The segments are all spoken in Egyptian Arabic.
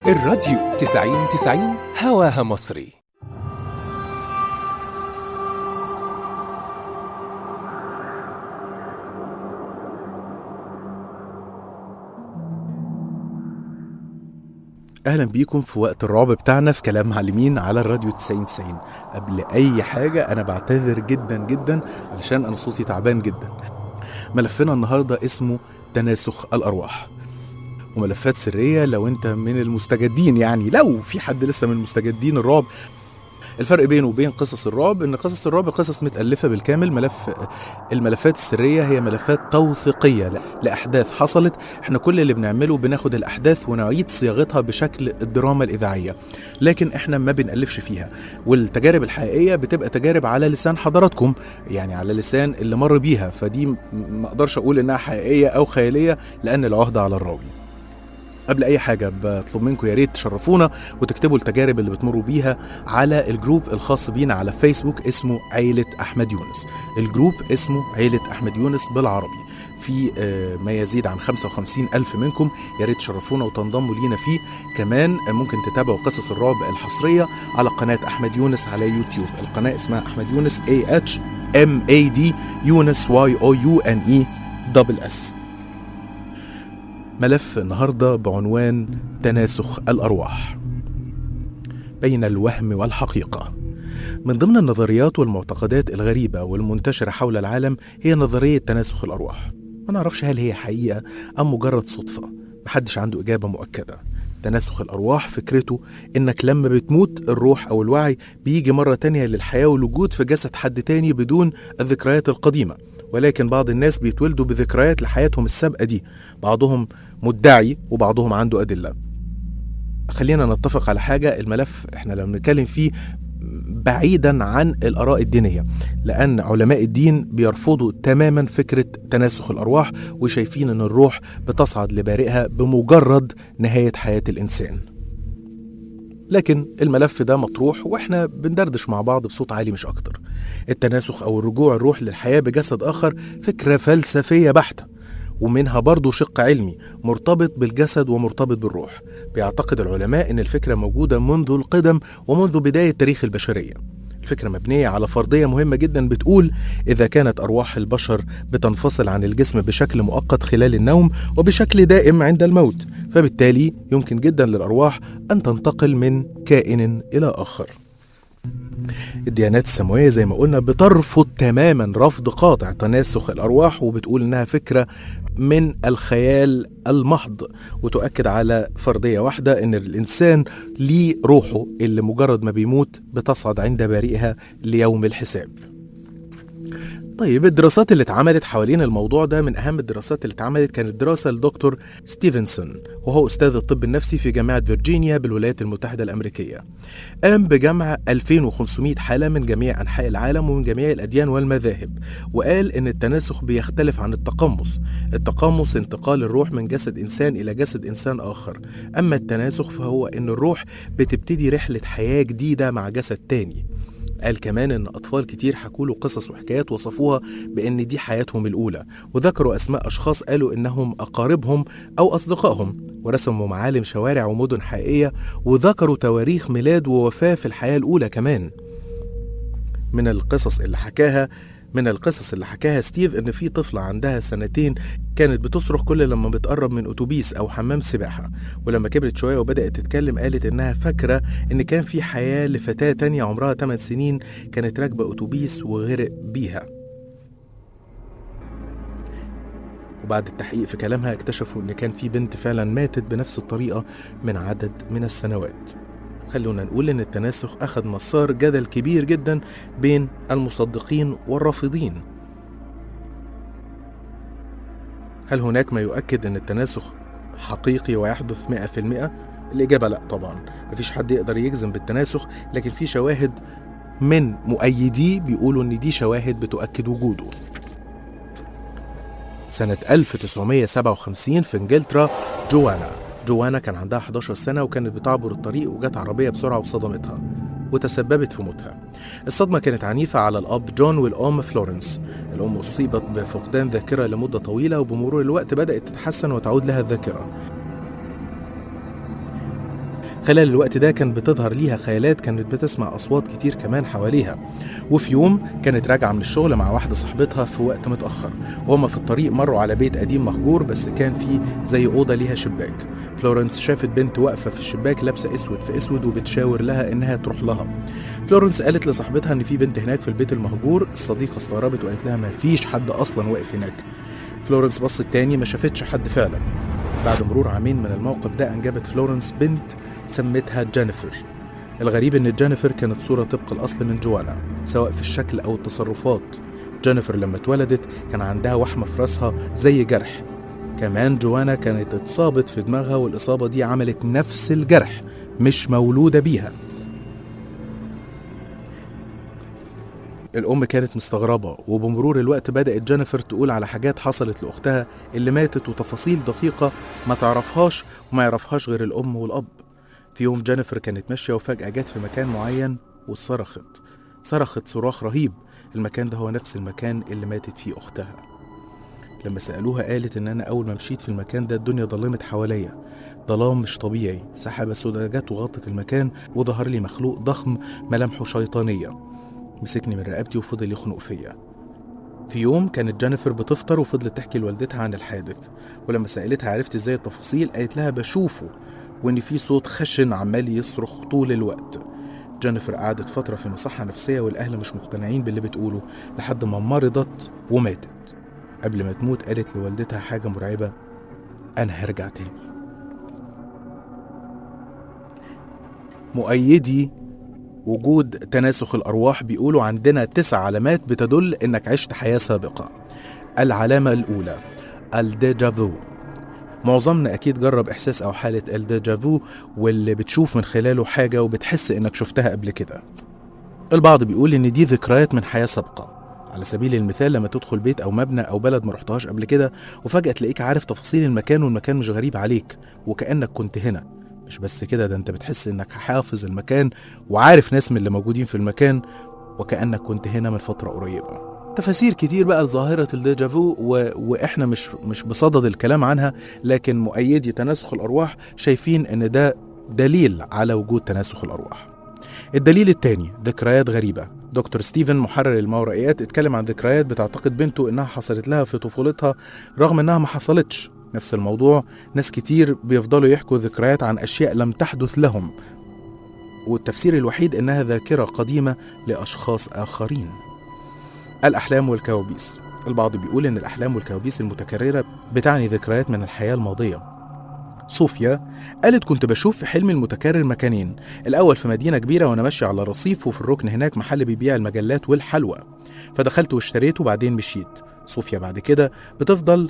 الراديو 90 90 هواها مصري اهلا بيكم في وقت الرعب بتاعنا في كلام معلمين على الراديو 90 90 قبل اي حاجه انا بعتذر جدا جدا علشان انا صوتي تعبان جدا ملفنا النهارده اسمه تناسخ الارواح وملفات سريه لو انت من المستجدين يعني لو في حد لسه من مستجدين الرعب الفرق بينه وبين قصص الرعب ان قصص الرعب قصص متالفه بالكامل ملف الملفات السريه هي ملفات توثيقيه ل- لاحداث حصلت احنا كل اللي بنعمله بناخد الاحداث ونعيد صياغتها بشكل الدراما الاذاعيه لكن احنا ما بنالفش فيها والتجارب الحقيقيه بتبقى تجارب على لسان حضراتكم يعني على لسان اللي مر بيها فدي م- ما اقدرش اقول انها حقيقيه او خياليه لان العهده على الراوي قبل اي حاجه بطلب منكم يا ريت تشرفونا وتكتبوا التجارب اللي بتمروا بيها على الجروب الخاص بينا على فيسبوك اسمه عيله احمد يونس الجروب اسمه عيله احمد يونس بالعربي في آه، ما يزيد عن 55 ألف منكم يا ريت تشرفونا وتنضموا لينا فيه كمان آه، ممكن تتابعوا قصص الرعب الحصرية على قناة أحمد يونس على يوتيوب القناة اسمها أحمد يونس A H M A D يونس Y O U N E دبل اس ملف النهارده بعنوان تناسخ الارواح بين الوهم والحقيقه من ضمن النظريات والمعتقدات الغريبه والمنتشره حول العالم هي نظريه تناسخ الارواح ما نعرفش هل هي حقيقه ام مجرد صدفه محدش عنده اجابه مؤكده تناسخ الأرواح فكرته إنك لما بتموت الروح أو الوعي بيجي مرة تانية للحياة والوجود في جسد حد تاني بدون الذكريات القديمة ولكن بعض الناس بيتولدوا بذكريات لحياتهم السابقة دي بعضهم مدعي وبعضهم عنده أدلة خلينا نتفق على حاجة الملف احنا لما بنتكلم فيه بعيدا عن الآراء الدينية لأن علماء الدين بيرفضوا تماما فكرة تناسخ الأرواح وشايفين أن الروح بتصعد لبارئها بمجرد نهاية حياة الإنسان لكن الملف ده مطروح واحنا بندردش مع بعض بصوت عالي مش اكتر التناسخ او الرجوع الروح للحياة بجسد اخر فكرة فلسفية بحتة ومنها برضه شق علمي مرتبط بالجسد ومرتبط بالروح بيعتقد العلماء ان الفكرة موجودة منذ القدم ومنذ بداية تاريخ البشرية الفكرة مبنية على فرضية مهمة جدا بتقول إذا كانت أرواح البشر بتنفصل عن الجسم بشكل مؤقت خلال النوم وبشكل دائم عند الموت فبالتالي يمكن جدا للأرواح أن تنتقل من كائن إلى آخر الديانات السماوية زي ما قلنا بترفض تماما رفض قاطع تناسخ الأرواح وبتقول إنها فكرة من الخيال المحض وتؤكد على فرضية واحدة إن الإنسان ليه روحه اللي مجرد ما بيموت بتصعد عند بارئها ليوم الحساب طيب الدراسات اللي اتعملت حوالين الموضوع ده من اهم الدراسات اللي اتعملت كانت دراسه لدكتور ستيفنسون وهو استاذ الطب النفسي في جامعه فيرجينيا بالولايات المتحده الامريكيه. قام بجمع 2500 حاله من جميع انحاء العالم ومن جميع الاديان والمذاهب وقال ان التناسخ بيختلف عن التقمص. التقمص انتقال الروح من جسد انسان الى جسد انسان اخر، اما التناسخ فهو ان الروح بتبتدي رحله حياه جديده مع جسد تاني. قال كمان ان اطفال كتير حكوا له قصص وحكايات وصفوها بان دي حياتهم الاولى وذكروا اسماء اشخاص قالوا انهم اقاربهم او اصدقائهم ورسموا معالم شوارع ومدن حقيقيه وذكروا تواريخ ميلاد ووفاه في الحياه الاولى كمان من القصص اللي حكاها من القصص اللي حكاها ستيف ان في طفله عندها سنتين كانت بتصرخ كل لما بتقرب من اتوبيس او حمام سباحه ولما كبرت شويه وبدات تتكلم قالت انها فاكره ان كان في حياه لفتاه تانية عمرها 8 سنين كانت راكبه اتوبيس وغرق بيها وبعد التحقيق في كلامها اكتشفوا ان كان في بنت فعلا ماتت بنفس الطريقه من عدد من السنوات خلونا نقول ان التناسخ اخذ مسار جدل كبير جدا بين المصدقين والرافضين هل هناك ما يؤكد ان التناسخ حقيقي ويحدث 100%؟ الإجابة لا طبعا مفيش حد يقدر يجزم بالتناسخ لكن في شواهد من مؤيديه بيقولوا ان دي شواهد بتؤكد وجوده سنة 1957 في انجلترا جوانا جوانا كان عندها 11 سنة وكانت بتعبر الطريق وجت عربية بسرعة وصدمتها وتسببت في موتها الصدمة كانت عنيفة على الأب جون والأم فلورنس الأم أصيبت بفقدان ذاكرة لمدة طويلة وبمرور الوقت بدأت تتحسن وتعود لها الذاكرة خلال الوقت ده كان بتظهر ليها خيالات كانت بتسمع أصوات كتير كمان حواليها وفي يوم كانت راجعة من الشغل مع واحدة صاحبتها في وقت متأخر وهما في الطريق مروا على بيت قديم مهجور بس كان فيه زي أوضة ليها شباك فلورنس شافت بنت واقفة في الشباك لابسة أسود في أسود وبتشاور لها إنها تروح لها فلورنس قالت لصاحبتها إن في بنت هناك في البيت المهجور الصديقة استغربت وقالت لها ما فيش حد أصلا واقف هناك فلورنس بصت تاني ما شافتش حد فعلا بعد مرور عامين من الموقف ده أنجبت فلورنس بنت سمتها جينيفر الغريب إن جينيفر كانت صورة طبق الأصل من جوانا سواء في الشكل أو التصرفات جينيفر لما اتولدت كان عندها وحمة في راسها زي جرح كمان جوانا كانت اتصابت في دماغها والإصابة دي عملت نفس الجرح مش مولودة بيها الأم كانت مستغربة وبمرور الوقت بدأت جينيفر تقول على حاجات حصلت لأختها اللي ماتت وتفاصيل دقيقة ما تعرفهاش وما يعرفهاش غير الأم والأب في يوم جينيفر كانت ماشية وفجأة جت في مكان معين وصرخت صرخت صراخ رهيب المكان ده هو نفس المكان اللي ماتت فيه أختها لما سألوها قالت إن أنا أول ما مشيت في المكان ده الدنيا ضلمت حواليا ظلام مش طبيعي سحابة سوداء جت وغطت المكان وظهر لي مخلوق ضخم ملامحه شيطانية مسكني من رقبتي وفضل يخنق فيا في يوم كانت جينيفر بتفطر وفضلت تحكي لوالدتها عن الحادث ولما سألتها عرفت ازاي التفاصيل قالت لها بشوفه وان في صوت خشن عمال يصرخ طول الوقت جينيفر قعدت فترة في مصحة نفسية والأهل مش مقتنعين باللي بتقوله لحد ما مرضت وماتت قبل ما تموت قالت لوالدتها حاجة مرعبة أنا هرجع تاني مؤيدي وجود تناسخ الأرواح بيقولوا عندنا تسع علامات بتدل إنك عشت حياة سابقة العلامة الأولى الديجافو معظمنا أكيد جرب إحساس أو حالة الديجافو واللي بتشوف من خلاله حاجة وبتحس إنك شفتها قبل كده البعض بيقول إن دي ذكريات من حياة سابقة على سبيل المثال لما تدخل بيت أو مبنى أو بلد ما رحتهاش قبل كده وفجأة تلاقيك عارف تفاصيل المكان والمكان مش غريب عليك وكأنك كنت هنا مش بس كده ده انت بتحس انك حافظ المكان وعارف ناس من اللي موجودين في المكان وكأنك كنت هنا من فترة قريبة تفاسير كتير بقى لظاهرة الديجافو و... واحنا مش مش بصدد الكلام عنها لكن مؤيدي تناسخ الأرواح شايفين ان ده دليل على وجود تناسخ الأرواح الدليل الثاني ذكريات غريبة دكتور ستيفن محرر الماورائيات اتكلم عن ذكريات بتعتقد بنته انها حصلت لها في طفولتها رغم انها ما حصلتش نفس الموضوع ناس كتير بيفضلوا يحكوا ذكريات عن أشياء لم تحدث لهم والتفسير الوحيد إنها ذاكرة قديمة لأشخاص آخرين الأحلام والكوابيس البعض بيقول إن الأحلام والكوابيس المتكررة بتعني ذكريات من الحياة الماضية صوفيا قالت كنت بشوف في حلمي المتكرر مكانين الأول في مدينة كبيرة وأنا ماشي على رصيف وفي الركن هناك محل بيبيع المجلات والحلوى فدخلت واشتريت وبعدين مشيت صوفيا بعد كده بتفضل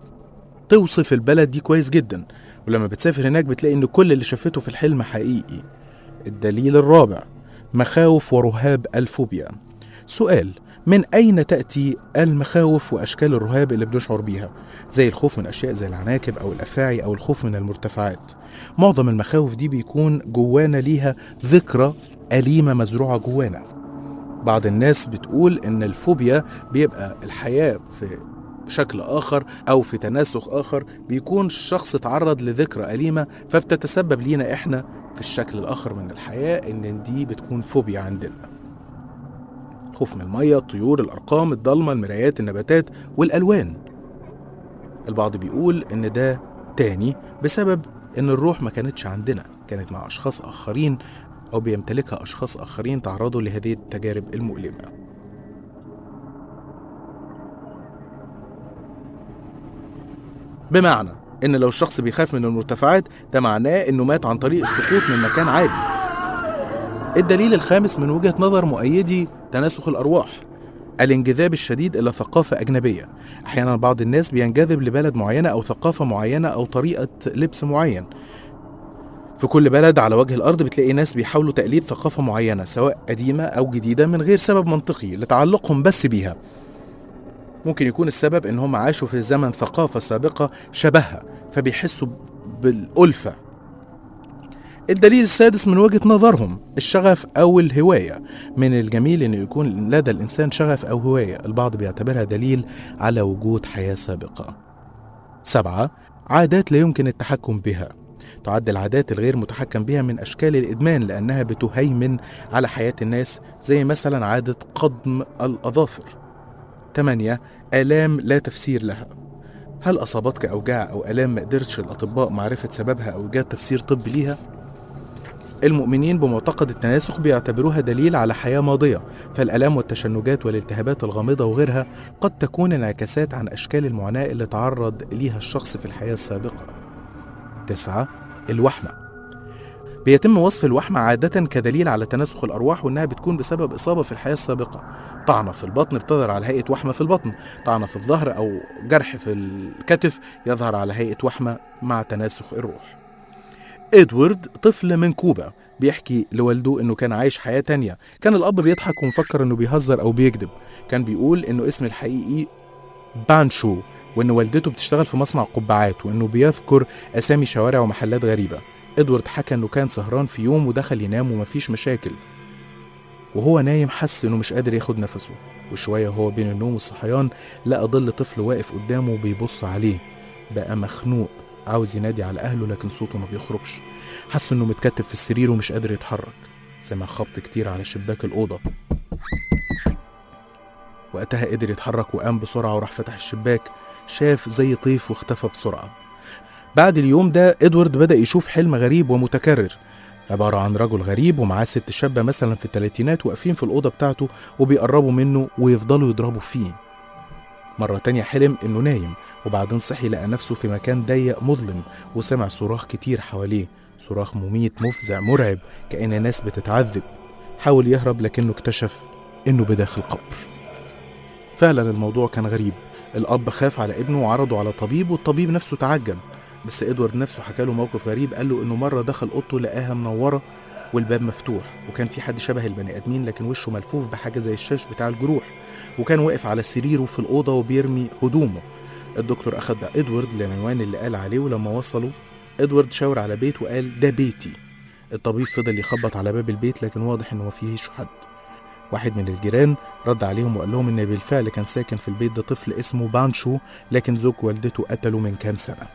توصف البلد دي كويس جدا ولما بتسافر هناك بتلاقي ان كل اللي شافته في الحلم حقيقي الدليل الرابع مخاوف ورهاب الفوبيا سؤال من أين تأتي المخاوف وأشكال الرهاب اللي بنشعر بيها زي الخوف من أشياء زي العناكب أو الأفاعي أو الخوف من المرتفعات معظم المخاوف دي بيكون جوانا ليها ذكرى أليمة مزروعة جوانا بعض الناس بتقول إن الفوبيا بيبقى الحياة في بشكل آخر أو في تناسخ آخر بيكون الشخص اتعرض لذكرى أليمة فبتتسبب لينا إحنا في الشكل الآخر من الحياة إن دي بتكون فوبيا عندنا الخوف من المية الطيور الأرقام الضلمة المرايات النباتات والألوان البعض بيقول إن ده تاني بسبب إن الروح ما كانتش عندنا كانت مع أشخاص آخرين أو بيمتلكها أشخاص آخرين تعرضوا لهذه التجارب المؤلمة بمعنى ان لو الشخص بيخاف من المرتفعات ده معناه انه مات عن طريق السقوط من مكان عالي الدليل الخامس من وجهة نظر مؤيدي تناسخ الأرواح الانجذاب الشديد إلى ثقافة أجنبية أحيانا بعض الناس بينجذب لبلد معينة أو ثقافة معينة أو طريقة لبس معين في كل بلد على وجه الأرض بتلاقي ناس بيحاولوا تقليد ثقافة معينة سواء قديمة أو جديدة من غير سبب منطقي لتعلقهم بس بيها ممكن يكون السبب ان هم عاشوا في زمن ثقافة سابقة شبهها فبيحسوا بالألفة الدليل السادس من وجهة نظرهم الشغف أو الهواية من الجميل أن يكون لدى الإنسان شغف أو هواية البعض بيعتبرها دليل على وجود حياة سابقة سبعة عادات لا يمكن التحكم بها تعد العادات الغير متحكم بها من أشكال الإدمان لأنها بتهيمن على حياة الناس زي مثلا عادة قضم الأظافر 8 آلام لا تفسير لها هل أصابتك أوجاع أو آلام ما قدرتش الأطباء معرفة سببها أو إيجاد تفسير طبي ليها؟ المؤمنين بمعتقد التناسخ بيعتبروها دليل على حياة ماضية فالآلام والتشنجات والالتهابات الغامضة وغيرها قد تكون انعكاسات عن أشكال المعاناة اللي تعرض ليها الشخص في الحياة السابقة تسعة الوحمة بيتم وصف الوحمة عادة كدليل على تناسخ الأرواح وإنها بتكون بسبب إصابة في الحياة السابقة طعنة في البطن بتظهر على هيئة وحمة في البطن طعنة في الظهر أو جرح في الكتف يظهر على هيئة وحمة مع تناسخ الروح إدوارد طفل من كوبا بيحكي لوالده انه كان عايش حياة تانية كان الاب بيضحك ومفكر انه بيهزر او بيكذب كان بيقول انه اسم الحقيقي بانشو وان والدته بتشتغل في مصنع قبعات وانه بيذكر اسامي شوارع ومحلات غريبة ادوارد حكى انه كان سهران في يوم ودخل ينام ومفيش مشاكل وهو نايم حس انه مش قادر ياخد نفسه وشوية وهو بين النوم والصحيان لقى ظل طفل واقف قدامه وبيبص عليه بقى مخنوق عاوز ينادي على أهله لكن صوته ما بيخرجش حس إنه متكتف في السرير ومش قادر يتحرك سمع خبط كتير على شباك الأوضة وقتها قدر يتحرك وقام بسرعة وراح فتح الشباك شاف زي طيف واختفى بسرعة بعد اليوم ده إدوارد بدأ يشوف حلم غريب ومتكرر عبارة عن رجل غريب ومعاه ست شابة مثلا في الثلاثينات واقفين في الأوضة بتاعته وبيقربوا منه ويفضلوا يضربوا فيه مرة تانية حلم إنه نايم وبعدين صحي لقى نفسه في مكان ضيق مظلم وسمع صراخ كتير حواليه صراخ مميت مفزع مرعب كأن ناس بتتعذب حاول يهرب لكنه اكتشف إنه بداخل قبر فعلا الموضوع كان غريب الأب خاف على ابنه وعرضه على طبيب والطبيب نفسه تعجب بس إدوارد نفسه حكى له موقف غريب قال له إنه مرة دخل أوضته لقاها منورة والباب مفتوح وكان في حد شبه البني آدمين لكن وشه ملفوف بحاجة زي الشاش بتاع الجروح وكان واقف على سريره في الأوضة وبيرمي هدومه الدكتور أخد إدوارد للعنوان اللي قال عليه ولما وصلوا إدوارد شاور على بيت وقال ده بيتي الطبيب فضل يخبط على باب البيت لكن واضح إنه ما فيهش حد واحد من الجيران رد عليهم وقال لهم إن بالفعل كان ساكن في البيت ده طفل اسمه بانشو لكن زوج والدته قتله من كام سنة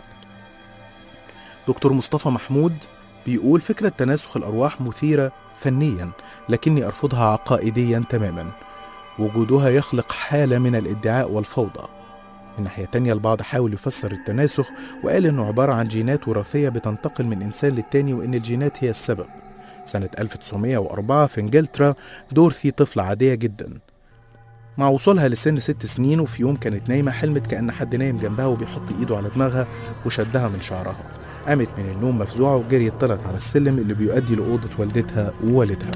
دكتور مصطفى محمود بيقول فكرة تناسخ الأرواح مثيرة فنيا لكني أرفضها عقائديا تماما وجودها يخلق حالة من الادعاء والفوضى من ناحية تانية البعض حاول يفسر التناسخ وقال إنه عبارة عن جينات وراثية بتنتقل من إنسان للتاني وإن الجينات هي السبب سنة 1904 في إنجلترا دورثي طفلة عادية جدا مع وصولها لسن ست سنين وفي يوم كانت نايمة حلمت كأن حد نايم جنبها وبيحط إيده على دماغها وشدها من شعرها قامت من النوم مفزوعة وجريت طلعت على السلم اللي بيؤدي لأوضة والدتها ووالدها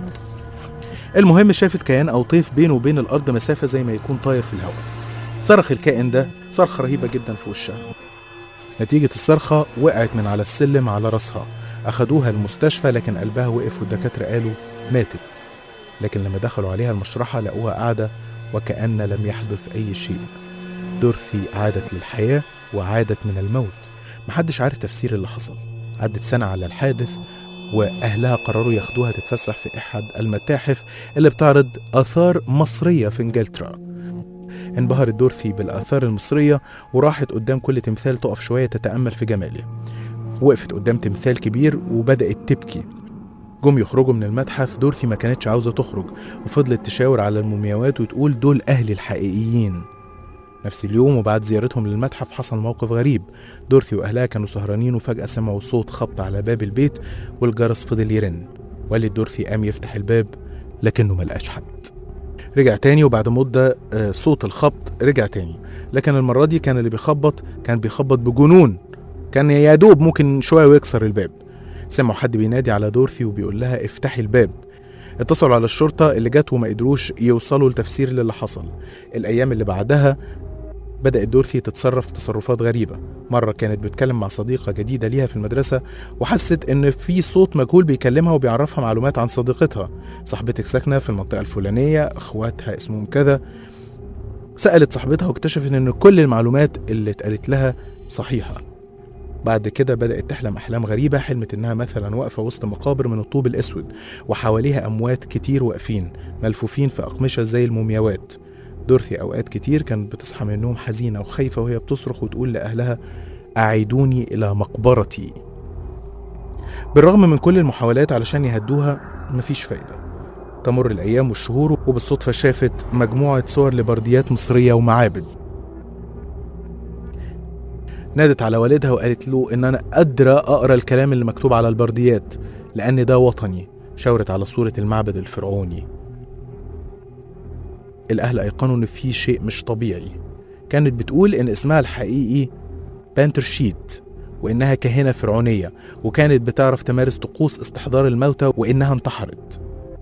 المهم شافت كيان أو طيف بينه وبين الأرض مسافة زي ما يكون طاير في الهواء صرخ الكائن ده صرخة رهيبة جدا في وشها نتيجة الصرخة وقعت من على السلم على راسها أخدوها المستشفى لكن قلبها وقف والدكاترة قالوا ماتت لكن لما دخلوا عليها المشرحة لقوها قاعدة وكأن لم يحدث أي شيء دورثي عادت للحياة وعادت من الموت محدش عارف تفسير اللي حصل عدت سنة على الحادث وأهلها قرروا ياخدوها تتفسح في أحد المتاحف اللي بتعرض آثار مصرية في إنجلترا انبهرت دورثي بالآثار المصرية وراحت قدام كل تمثال تقف شوية تتأمل في جماله وقفت قدام تمثال كبير وبدأت تبكي جم يخرجوا من المتحف دورثي ما كانتش عاوزة تخرج وفضلت تشاور على المومياوات وتقول دول أهلي الحقيقيين نفس اليوم وبعد زيارتهم للمتحف حصل موقف غريب دورثي وأهلها كانوا سهرانين وفجأة سمعوا صوت خبط على باب البيت والجرس فضل يرن والد دورثي قام يفتح الباب لكنه ملقاش حد رجع تاني وبعد مدة آه، صوت الخبط رجع تاني لكن المرة دي كان اللي بيخبط كان بيخبط بجنون كان يا دوب ممكن شوية ويكسر الباب سمعوا حد بينادي على دورثي وبيقول لها افتحي الباب اتصلوا على الشرطة اللي جت وما قدروش يوصلوا لتفسير للي حصل الأيام اللي بعدها بدأت دورثي تتصرف تصرفات غريبة مرة كانت بتتكلم مع صديقة جديدة ليها في المدرسة وحست إن في صوت مجهول بيكلمها وبيعرفها معلومات عن صديقتها صاحبتك ساكنة في المنطقة الفلانية أخواتها اسمهم كذا سألت صاحبتها واكتشفت إن كل المعلومات اللي اتقالت لها صحيحة بعد كده بدأت تحلم أحلام غريبة حلمت إنها مثلا واقفة وسط مقابر من الطوب الأسود وحواليها أموات كتير واقفين ملفوفين في أقمشة زي المومياوات دورثي أوقات كتير كانت بتصحى من النوم حزينة وخايفة وهي بتصرخ وتقول لأهلها أعيدوني إلى مقبرتي بالرغم من كل المحاولات علشان يهدوها مفيش فايدة تمر الأيام والشهور وبالصدفة شافت مجموعة صور لبرديات مصرية ومعابد نادت على والدها وقالت له إن أنا قادرة أقرأ الكلام اللي مكتوب على البرديات لأن ده وطني شاورت على صورة المعبد الفرعوني الأهل أيقنوا إن في شيء مش طبيعي كانت بتقول إن اسمها الحقيقي بانتر شيت وإنها كاهنة فرعونية وكانت بتعرف تمارس طقوس استحضار الموتى وإنها انتحرت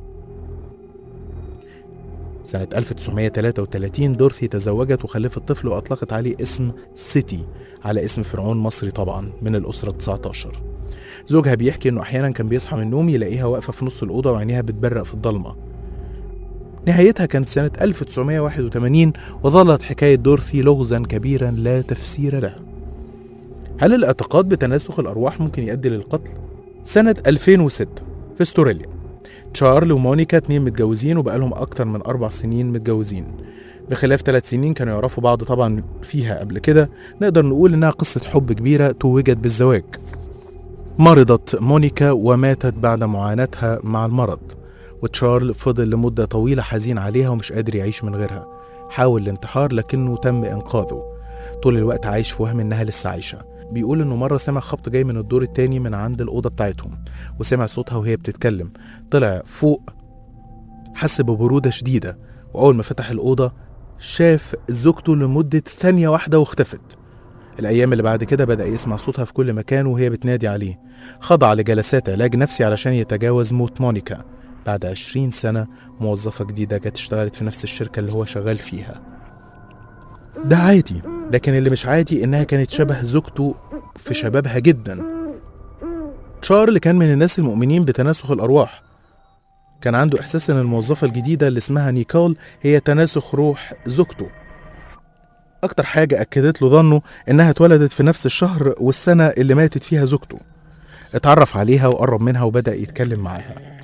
سنة 1933 دورثي تزوجت وخلفت طفل وأطلقت عليه اسم سيتي على اسم فرعون مصري طبعا من الأسرة 19 زوجها بيحكي إنه أحيانا كان بيصحى من النوم يلاقيها واقفة في نص الأوضة وعينيها بتبرق في الضلمة نهايتها كانت سنة 1981 وظلت حكاية دورثي لغزا كبيرا لا تفسير له هل الاعتقاد بتناسخ الأرواح ممكن يؤدي للقتل؟ سنة 2006 في استراليا تشارل ومونيكا اتنين متجوزين وبقالهم أكتر من أربع سنين متجوزين بخلاف ثلاث سنين كانوا يعرفوا بعض طبعا فيها قبل كده نقدر نقول إنها قصة حب كبيرة توجت بالزواج مرضت مونيكا وماتت بعد معاناتها مع المرض وتشارل فضل لمدة طويلة حزين عليها ومش قادر يعيش من غيرها حاول الانتحار لكنه تم إنقاذه طول الوقت عايش في وهم إنها لسه عايشة بيقول إنه مرة سمع خبط جاي من الدور التاني من عند الأوضة بتاعتهم وسمع صوتها وهي بتتكلم طلع فوق حس ببرودة شديدة وأول ما فتح الأوضة شاف زوجته لمدة ثانية واحدة واختفت الأيام اللي بعد كده بدأ يسمع صوتها في كل مكان وهي بتنادي عليه خضع لجلسات علاج نفسي علشان يتجاوز موت مونيكا بعد عشرين سنة موظفة جديدة جت اشتغلت في نفس الشركة اللي هو شغال فيها ده عادي لكن اللي مش عادي إنها كانت شبه زوجته في شبابها جدا تشارل كان من الناس المؤمنين بتناسخ الأرواح كان عنده إحساس إن الموظفة الجديدة اللي اسمها نيكول هي تناسخ روح زوجته أكتر حاجة أكدت له ظنه إنها اتولدت في نفس الشهر والسنة اللي ماتت فيها زوجته اتعرف عليها وقرب منها وبدأ يتكلم معاها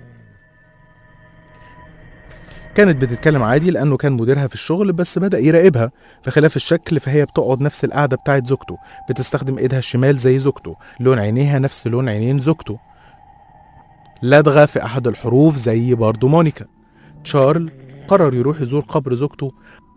كانت بتتكلم عادي لأنه كان مديرها في الشغل بس بدأ يراقبها بخلاف الشكل فهي بتقعد نفس القعدة بتاعت زوجته بتستخدم إيدها الشمال زي زوجته لون عينيها نفس لون عينين زوجته لدغة في أحد الحروف زي برضه مونيكا تشارل قرر يروح يزور قبر زوجته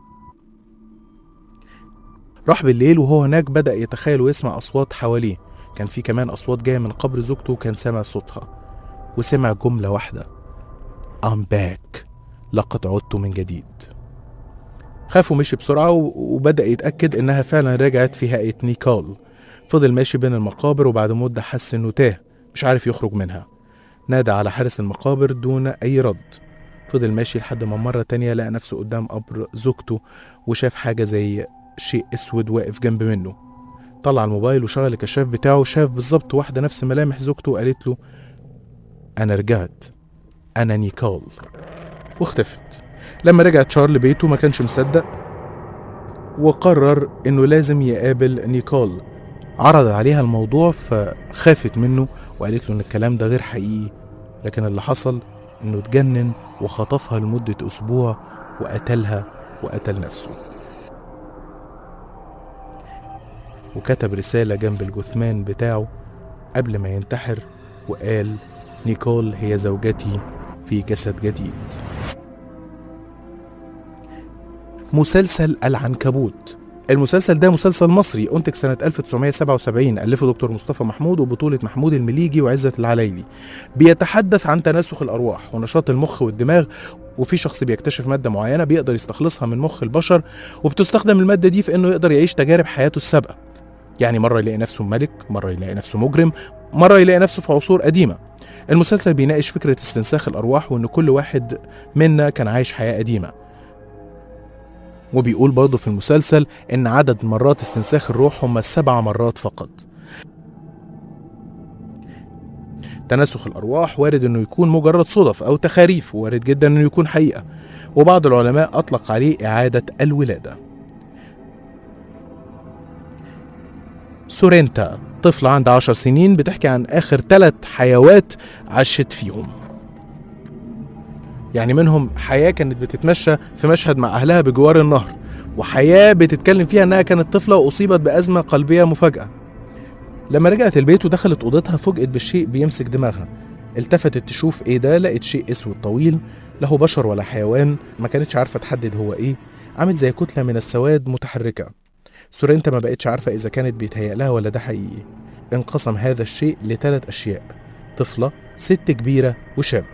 راح بالليل وهو هناك بدأ يتخيل ويسمع أصوات حواليه كان في كمان أصوات جاية من قبر زوجته وكان سامع صوتها وسمع جملة واحدة I'm back لقد عدت من جديد خاف ومشي بسرعة و- وبدأ يتأكد إنها فعلا رجعت في هيئة نيكول فضل ماشي بين المقابر وبعد مدة حس إنه تاه مش عارف يخرج منها نادى على حارس المقابر دون أي رد فضل ماشي لحد ما مرة تانية لقى نفسه قدام قبر زوجته وشاف حاجة زي شيء أسود واقف جنب منه طلع الموبايل وشغل الكشاف بتاعه وشاف بالظبط واحدة نفس ملامح زوجته وقالت له أنا رجعت أنا نيكول واختفت لما رجع تشارل بيته ما كانش مصدق وقرر انه لازم يقابل نيكول عرض عليها الموضوع فخافت منه وقالت له ان الكلام ده غير حقيقي لكن اللي حصل انه اتجنن وخطفها لمدة اسبوع وقتلها وقتل نفسه وكتب رسالة جنب الجثمان بتاعه قبل ما ينتحر وقال نيكول هي زوجتي في جسد جديد مسلسل العنكبوت المسلسل ده مسلسل مصري أنتج سنة 1977 ألفه دكتور مصطفى محمود وبطولة محمود المليجي وعزة العلايلي بيتحدث عن تناسخ الأرواح ونشاط المخ والدماغ وفي شخص بيكتشف مادة معينة بيقدر يستخلصها من مخ البشر وبتستخدم المادة دي في إنه يقدر يعيش تجارب حياته السابقة يعني مرة يلاقي نفسه ملك مرة يلاقي نفسه مجرم مرة يلاقي نفسه في عصور قديمة المسلسل بيناقش فكرة استنساخ الأرواح وإن كل واحد منا كان عايش حياة قديمة وبيقول برضه في المسلسل إن عدد مرات استنساخ الروح هم سبع مرات فقط تناسخ الأرواح وارد إنه يكون مجرد صدف أو تخاريف وارد جدا إنه يكون حقيقة وبعض العلماء أطلق عليه إعادة الولادة سورينتا طفلة عندها عشر سنين بتحكي عن آخر ثلاث حيوات عاشت فيهم يعني منهم حياة كانت بتتمشى في مشهد مع أهلها بجوار النهر وحياة بتتكلم فيها إنها كانت طفلة وأصيبت بأزمة قلبية مفاجئة لما رجعت البيت ودخلت أوضتها فوجئت بالشيء بيمسك دماغها التفتت تشوف ايه ده لقت شيء اسود طويل له بشر ولا حيوان ما كانتش عارفة تحدد هو ايه عامل زي كتلة من السواد متحركة سورينتا ما بقتش عارفة إذا كانت بيتهيأ لها ولا ده حقيقي انقسم هذا الشيء لثلاث أشياء طفلة ست كبيرة وشاب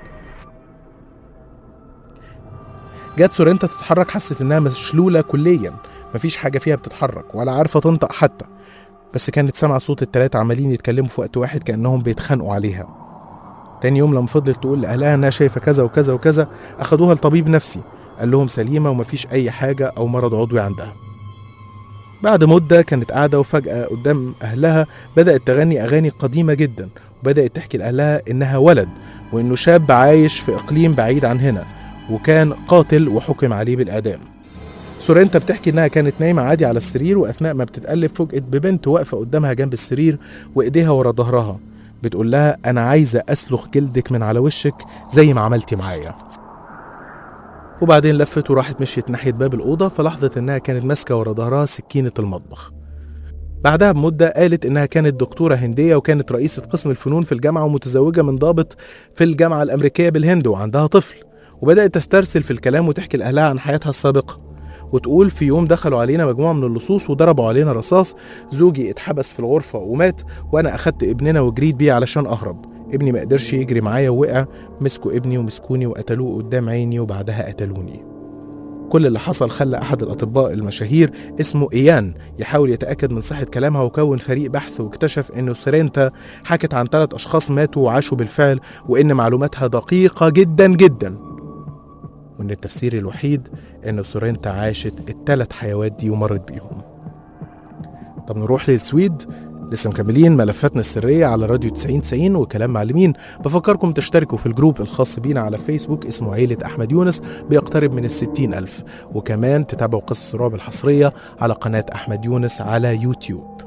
جت سورينتا تتحرك حست إنها مشلولة كليا مفيش حاجة فيها بتتحرك ولا عارفة تنطق حتى بس كانت سامعة صوت التلاتة عمالين يتكلموا في وقت واحد كأنهم بيتخانقوا عليها تاني يوم لما فضلت تقول لأهلها إنها شايفة كذا وكذا وكذا أخدوها لطبيب نفسي قال لهم سليمة ومفيش أي حاجة أو مرض عضوي عندها بعد مدة كانت قاعدة وفجأة قدام أهلها بدأت تغني أغاني قديمة جدا وبدأت تحكي لأهلها إنها ولد وإنه شاب عايش في إقليم بعيد عن هنا وكان قاتل وحكم عليه بالإعدام سورينتا بتحكي إنها كانت نايمة عادي على السرير وأثناء ما بتتقلب فوجئت ببنت واقفة قدامها جنب السرير وإيديها ورا ظهرها بتقول لها أنا عايزة أسلخ جلدك من على وشك زي ما عملتي معايا وبعدين لفت وراحت مشيت ناحية باب الأوضة فلاحظت إنها كانت ماسكة ورا ظهرها سكينة المطبخ بعدها بمدة قالت إنها كانت دكتورة هندية وكانت رئيسة قسم الفنون في الجامعة ومتزوجة من ضابط في الجامعة الأمريكية بالهند وعندها طفل وبدأت تسترسل في الكلام وتحكي لأهلها عن حياتها السابقة وتقول في يوم دخلوا علينا مجموعة من اللصوص وضربوا علينا رصاص زوجي اتحبس في الغرفة ومات وأنا أخدت ابننا وجريت بيه علشان أهرب ابني ما قدرش يجري معايا ووقع مسكوا ابني ومسكوني وقتلوه قدام عيني وبعدها قتلوني كل اللي حصل خلى أحد الأطباء المشاهير اسمه إيان يحاول يتأكد من صحة كلامها وكون فريق بحث واكتشف إنه سيرينتا حكت عن ثلاث أشخاص ماتوا وعاشوا بالفعل وإن معلوماتها دقيقة جدا جدا وإن التفسير الوحيد إنه سورينتا عاشت الثلاث حيوات دي ومرت بيهم طب نروح للسويد لسه مكملين ملفاتنا السرية على راديو 90 90 وكلام معلمين بفكركم تشتركوا في الجروب الخاص بينا على فيسبوك اسمه عيلة أحمد يونس بيقترب من الستين ألف وكمان تتابعوا قصص الرعب الحصرية على قناة أحمد يونس على يوتيوب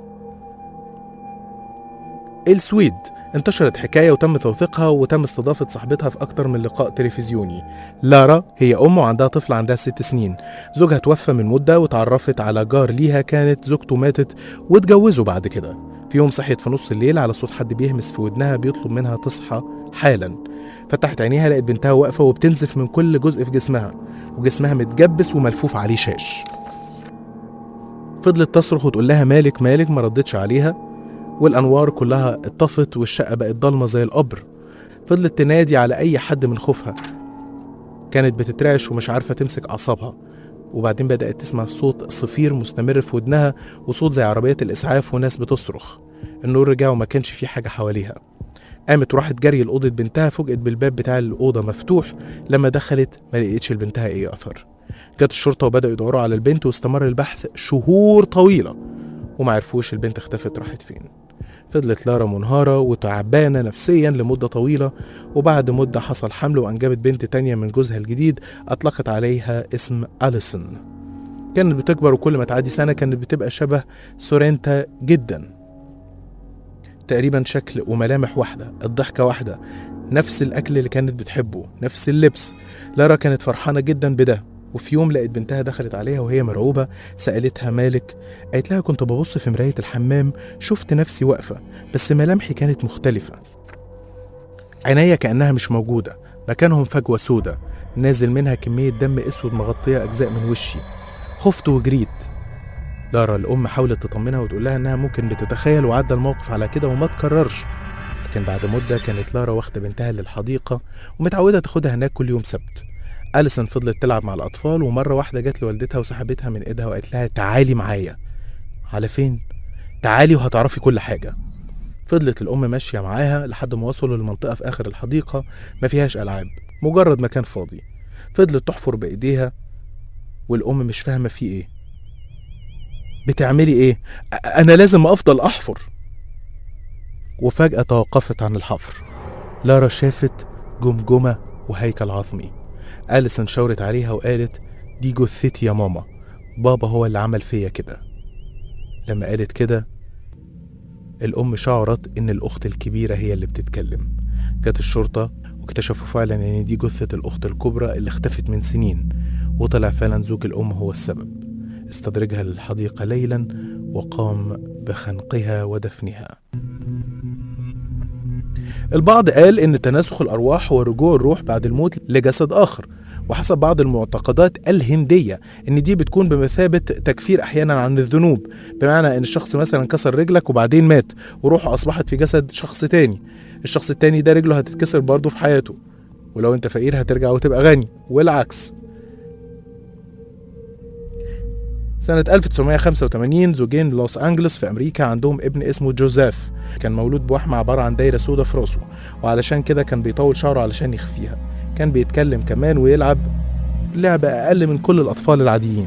السويد انتشرت حكاية وتم توثيقها وتم استضافة صاحبتها في أكتر من لقاء تلفزيوني لارا هي أم وعندها طفل عندها ست سنين زوجها توفى من مدة وتعرفت على جار ليها كانت زوجته ماتت واتجوزوا بعد كده في يوم صحيت في نص الليل على صوت حد بيهمس في ودنها بيطلب منها تصحى حالا فتحت عينيها لقت بنتها واقفة وبتنزف من كل جزء في جسمها وجسمها متجبس وملفوف عليه شاش فضلت تصرخ وتقول لها مالك مالك ما ردتش عليها والأنوار كلها اتطفت والشقة بقت ضلمة زي القبر فضلت تنادي على أي حد من خوفها كانت بتترعش ومش عارفة تمسك أعصابها وبعدين بدأت تسمع صوت صفير مستمر في ودنها وصوت زي عربيات الإسعاف وناس بتصرخ النور رجع وما كانش في حاجة حواليها قامت وراحت جري لأوضة بنتها فوجئت بالباب بتاع الأوضة مفتوح لما دخلت ما لقيتش لبنتها أي أثر جت الشرطة وبدأوا يدوروا على البنت واستمر البحث شهور طويلة وما عرفوش البنت اختفت راحت فين فضلت لارا منهارة وتعبانة نفسيا لمدة طويلة وبعد مدة حصل حمل وأنجبت بنت تانية من جوزها الجديد أطلقت عليها اسم أليسون كانت بتكبر وكل ما تعدي سنة كانت بتبقى شبه سورينتا جدا تقريبا شكل وملامح واحدة الضحكة واحدة نفس الأكل اللي كانت بتحبه نفس اللبس لارا كانت فرحانة جدا بده وفي يوم لقت بنتها دخلت عليها وهي مرعوبة سألتها مالك قالت لها كنت ببص في مراية الحمام شفت نفسي واقفة بس ملامحي كانت مختلفة عينيا كأنها مش موجودة مكانهم فجوة سودة نازل منها كمية دم أسود مغطية أجزاء من وشي خفت وجريت لارا الأم حاولت تطمنها وتقول لها إنها ممكن بتتخيل وعدى الموقف على كده وما تكررش لكن بعد مدة كانت لارا واخدة بنتها للحديقة ومتعودة تاخدها هناك كل يوم سبت أليسون فضلت تلعب مع الأطفال ومرة واحدة جت لوالدتها وسحبتها من إيدها وقالت لها تعالي معايا على فين؟ تعالي وهتعرفي كل حاجة فضلت الأم ماشية معاها لحد ما وصلوا لمنطقة في آخر الحديقة ما فيهاش ألعاب مجرد مكان فاضي فضلت تحفر بإيديها والأم مش فاهمة في إيه بتعملي إيه؟ أ- أنا لازم أفضل أحفر وفجأة توقفت عن الحفر لارا شافت جمجمة وهيكل عظمي أليسون شاورت عليها وقالت دي جثتي يا ماما بابا هو اللي عمل فيا كده لما قالت كده الأم شعرت إن الأخت الكبيرة هي اللي بتتكلم جت الشرطة واكتشفوا فعلا إن دي جثة الأخت الكبرى اللي اختفت من سنين وطلع فعلا زوج الأم هو السبب استدرجها للحديقة ليلا وقام بخنقها ودفنها البعض قال ان تناسخ الارواح هو رجوع الروح بعد الموت لجسد اخر وحسب بعض المعتقدات الهندية إن دي بتكون بمثابة تكفير أحيانا عن الذنوب بمعنى إن الشخص مثلا كسر رجلك وبعدين مات وروحه أصبحت في جسد شخص تاني الشخص التاني ده رجله هتتكسر برضه في حياته ولو أنت فقير هترجع وتبقى غني والعكس سنة 1985 زوجين لوس أنجلوس في أمريكا عندهم ابن اسمه جوزيف كان مولود بوحمة عبارة عن دايرة سودا في راسه وعلشان كده كان بيطول شعره علشان يخفيها كان بيتكلم كمان ويلعب لعبة أقل من كل الأطفال العاديين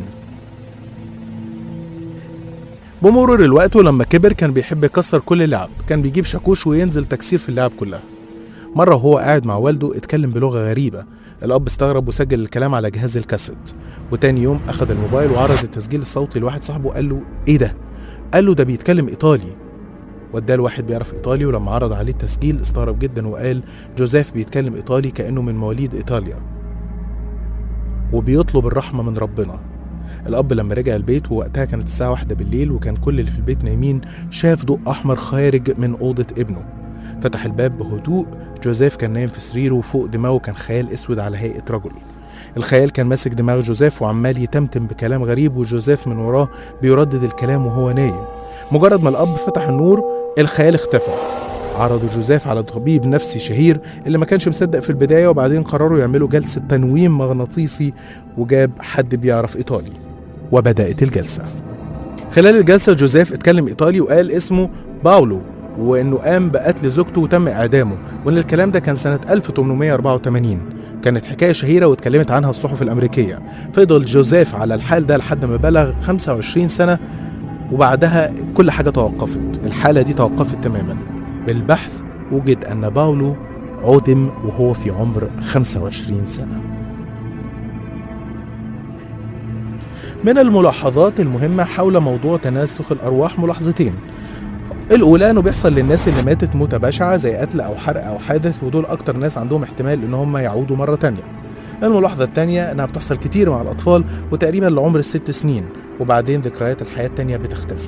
بمرور الوقت ولما كبر كان بيحب يكسر كل اللعب كان بيجيب شاكوش وينزل تكسير في اللعب كلها مرة وهو قاعد مع والده اتكلم بلغة غريبة الأب استغرب وسجل الكلام على جهاز الكاسيت وتاني يوم أخذ الموبايل وعرض التسجيل الصوتي لواحد صاحبه قال له إيه ده؟ قال له ده بيتكلم إيطالي وداه لواحد بيعرف إيطالي ولما عرض عليه التسجيل استغرب جدا وقال جوزيف بيتكلم إيطالي كأنه من مواليد إيطاليا وبيطلب الرحمة من ربنا الأب لما رجع البيت ووقتها كانت الساعة واحدة بالليل وكان كل اللي في البيت نايمين شاف ضوء أحمر خارج من أوضة ابنه فتح الباب بهدوء جوزيف كان نايم في سريره وفوق دماغه كان خيال اسود على هيئه رجل الخيال كان ماسك دماغ جوزيف وعمال يتمتم بكلام غريب وجوزيف من وراه بيردد الكلام وهو نايم مجرد ما الاب فتح النور الخيال اختفى عرضوا جوزيف على طبيب نفسي شهير اللي ما كانش مصدق في البدايه وبعدين قرروا يعملوا جلسه تنويم مغناطيسي وجاب حد بيعرف ايطالي وبدات الجلسه خلال الجلسه جوزيف اتكلم ايطالي وقال اسمه باولو وانه قام بقتل زوجته وتم اعدامه وان الكلام ده كان سنه 1884 كانت حكايه شهيره واتكلمت عنها الصحف الامريكيه فضل جوزيف على الحال ده لحد ما بلغ 25 سنه وبعدها كل حاجه توقفت الحاله دي توقفت تماما بالبحث وجد ان باولو عدم وهو في عمر 25 سنه من الملاحظات المهمه حول موضوع تناسخ الارواح ملاحظتين الأولى إنه بيحصل للناس اللي ماتت موتة بشعة زي قتل أو حرق أو حادث ودول أكتر ناس عندهم احتمال إن هم يعودوا مرة تانية. الملاحظة التانية إنها بتحصل كتير مع الأطفال وتقريبا لعمر الست سنين وبعدين ذكريات الحياة التانية بتختفي.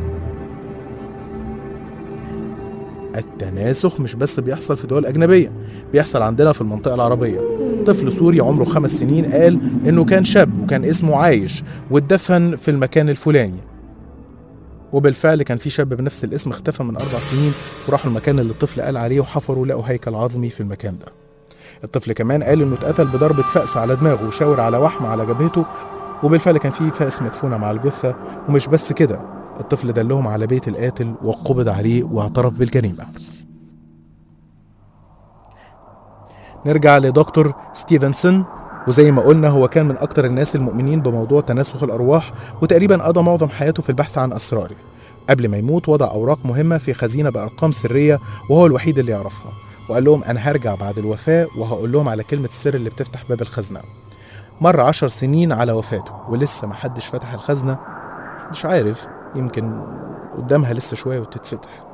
التناسخ مش بس بيحصل في دول أجنبية بيحصل عندنا في المنطقة العربية طفل سوري عمره خمس سنين قال إنه كان شاب وكان اسمه عايش واتدفن في المكان الفلاني وبالفعل كان في شاب بنفس الاسم اختفى من أربع سنين وراحوا المكان اللي الطفل قال عليه وحفروا لقوا هيكل عظمي في المكان ده الطفل كمان قال انه اتقتل بضربة فأس على دماغه وشاور على وحمة على جبهته وبالفعل كان في فأس مدفونة مع الجثة ومش بس كده الطفل دلهم على بيت القاتل وقبض عليه واعترف بالجريمة نرجع لدكتور ستيفنسون وزي ما قلنا هو كان من أكتر الناس المؤمنين بموضوع تناسخ الأرواح وتقريبا قضى معظم حياته في البحث عن أسراره قبل ما يموت وضع أوراق مهمة في خزينة بأرقام سرية وهو الوحيد اللي يعرفها وقال لهم أنا هرجع بعد الوفاة وهقول لهم على كلمة السر اللي بتفتح باب الخزنة مر عشر سنين على وفاته ولسه محدش فتح الخزنة محدش عارف يمكن قدامها لسه شوية وتتفتح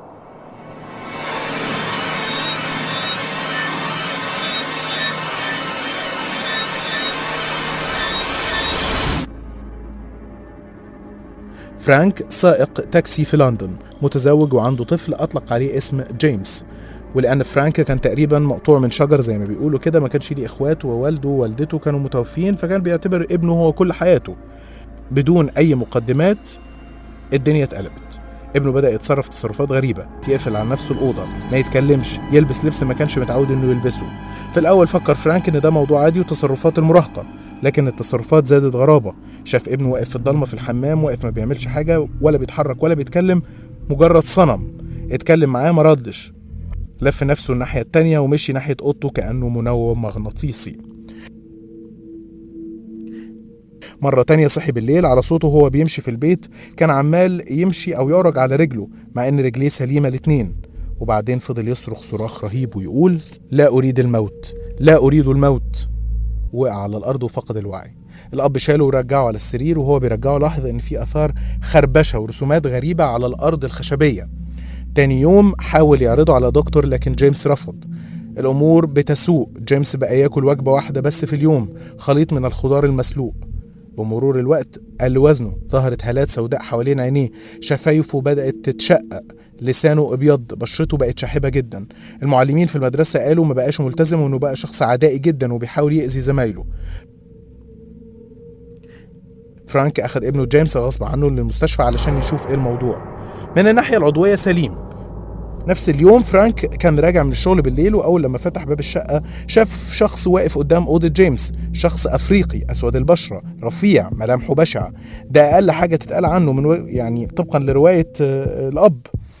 فرانك سائق تاكسي في لندن متزوج وعنده طفل أطلق عليه اسم جيمس ولأن فرانك كان تقريبا مقطوع من شجر زي ما بيقولوا كده ما كانش ليه إخوات ووالده ووالدته كانوا متوفيين فكان بيعتبر ابنه هو كل حياته بدون أي مقدمات الدنيا اتقلبت ابنه بدأ يتصرف تصرفات غريبة يقفل على نفسه الأوضة ما يتكلمش يلبس لبس ما كانش متعود إنه يلبسه في الأول فكر فرانك إن ده موضوع عادي وتصرفات المراهقة لكن التصرفات زادت غرابة شاف ابنه واقف في الضلمة في الحمام واقف ما بيعملش حاجة ولا بيتحرك ولا بيتكلم مجرد صنم اتكلم معاه ما ردش لف نفسه الناحية التانية ومشي ناحية أوضته كأنه منوم مغناطيسي مرة تانية صحي بالليل على صوته وهو بيمشي في البيت كان عمال يمشي أو يعرج على رجله مع إن رجليه سليمة الاتنين وبعدين فضل يصرخ صراخ رهيب ويقول لا أريد الموت لا أريد الموت وقع على الأرض وفقد الوعي الأب شاله ورجعه على السرير وهو بيرجعه لاحظ إن في آثار خربشة ورسومات غريبة على الأرض الخشبية تاني يوم حاول يعرضه على دكتور لكن جيمس رفض الأمور بتسوء جيمس بقى ياكل وجبة واحدة بس في اليوم خليط من الخضار المسلوق بمرور الوقت قل وزنه ظهرت هالات سوداء حوالين عينيه شفايفه بدأت تتشقق لسانه ابيض بشرته بقت شاحبه جدا المعلمين في المدرسه قالوا ما بقاش ملتزم وانه بقى شخص عدائي جدا وبيحاول يأذي زمايله فرانك اخذ ابنه جيمس غصب عنه للمستشفى علشان يشوف ايه الموضوع من الناحيه العضويه سليم نفس اليوم فرانك كان راجع من الشغل بالليل واول لما فتح باب الشقه شاف شخص واقف قدام اوضه جيمس شخص افريقي اسود البشره رفيع ملامحه بشعه ده اقل حاجه تتقال عنه من و... يعني طبقا لروايه آه، الاب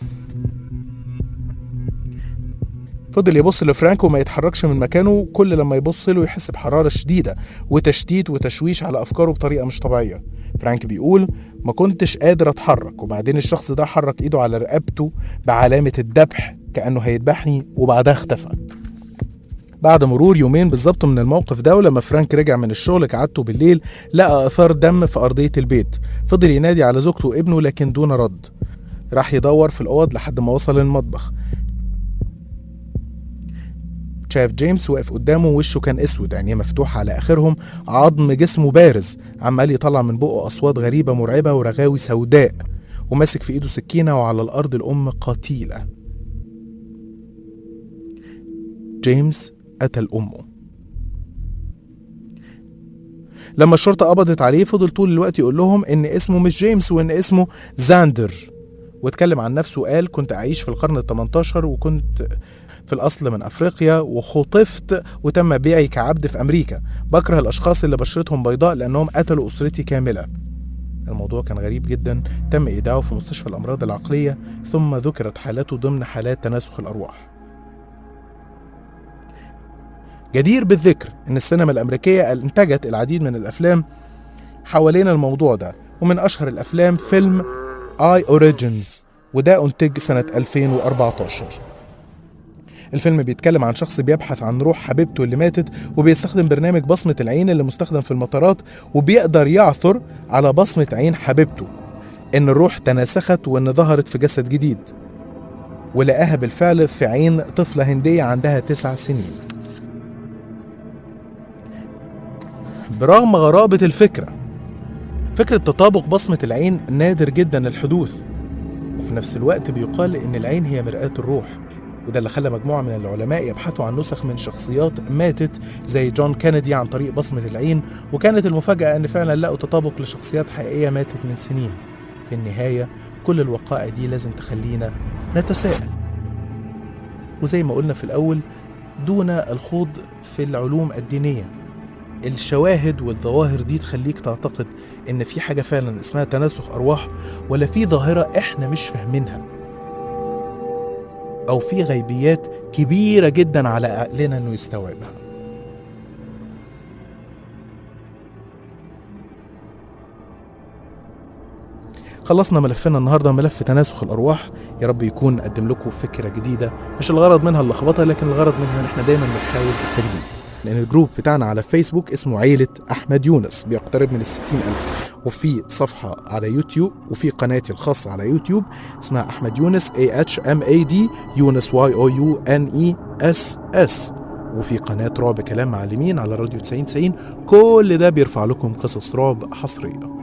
فضل يبص لفرانك وما يتحركش من مكانه كل لما يبص له يحس بحرارة شديدة وتشتيت وتشويش على أفكاره بطريقة مش طبيعية فرانك بيقول ما كنتش قادر أتحرك وبعدين الشخص ده حرك إيده على رقبته بعلامة الذبح كأنه هيذبحني وبعدها اختفى بعد مرور يومين بالظبط من الموقف ده ولما فرانك رجع من الشغل كعادته بالليل لقى آثار دم في أرضية البيت فضل ينادي على زوجته وابنه لكن دون رد راح يدور في الأوض لحد ما وصل المطبخ شاف جيمس واقف قدامه وشه كان اسود عينيه مفتوحه على اخرهم عظم جسمه بارز عمال يطلع من بقه اصوات غريبه مرعبه ورغاوي سوداء وماسك في ايده سكينه وعلى الارض الام قتيله جيمس قتل امه لما الشرطه قبضت عليه فضل طول الوقت يقول لهم ان اسمه مش جيمس وان اسمه زاندر واتكلم عن نفسه وقال كنت أعيش في القرن ال 18 وكنت في الأصل من أفريقيا وخطفت وتم بيعي كعبد في أمريكا بكره الأشخاص اللي بشرتهم بيضاء لأنهم قتلوا أسرتي كاملة الموضوع كان غريب جدا تم إيداعه في مستشفى الأمراض العقلية ثم ذكرت حالاته ضمن حالات تناسخ الأرواح جدير بالذكر أن السينما الأمريكية انتجت العديد من الأفلام حوالين الموضوع ده ومن أشهر الأفلام فيلم آي أوريجينز وده أنتج سنة 2014 الفيلم بيتكلم عن شخص بيبحث عن روح حبيبته اللي ماتت وبيستخدم برنامج بصمة العين اللي مستخدم في المطارات وبيقدر يعثر على بصمة عين حبيبته إن الروح تناسخت وإن ظهرت في جسد جديد ولقاها بالفعل في عين طفلة هندية عندها تسع سنين برغم غرابة الفكرة فكرة تطابق بصمة العين نادر جدا الحدوث وفي نفس الوقت بيقال إن العين هي مرآة الروح وده اللي خلى مجموعة من العلماء يبحثوا عن نسخ من شخصيات ماتت زي جون كينيدي عن طريق بصمة العين وكانت المفاجأة أن فعلا لقوا تطابق لشخصيات حقيقية ماتت من سنين في النهاية كل الوقائع دي لازم تخلينا نتساءل وزي ما قلنا في الأول دون الخوض في العلوم الدينية الشواهد والظواهر دي تخليك تعتقد ان في حاجة فعلا اسمها تناسخ ارواح ولا في ظاهرة احنا مش فاهمينها او في غيبيات كبيرة جدا على عقلنا انه يستوعبها خلصنا ملفنا النهارده ملف تناسخ الارواح يا رب يكون قدم لكم فكره جديده مش الغرض منها اللخبطه لكن الغرض منها ان احنا دايما بنحاول التجديد لأن الجروب بتاعنا على فيسبوك اسمه عيلة أحمد يونس بيقترب من الستين ألف وفي صفحة على يوتيوب وفي قناتي الخاصة على يوتيوب اسمها أحمد يونس A H M A D يونس Y O U N E S S وفي قناة رعب كلام معلمين على راديو 90 90 كل ده بيرفع لكم قصص رعب حصرية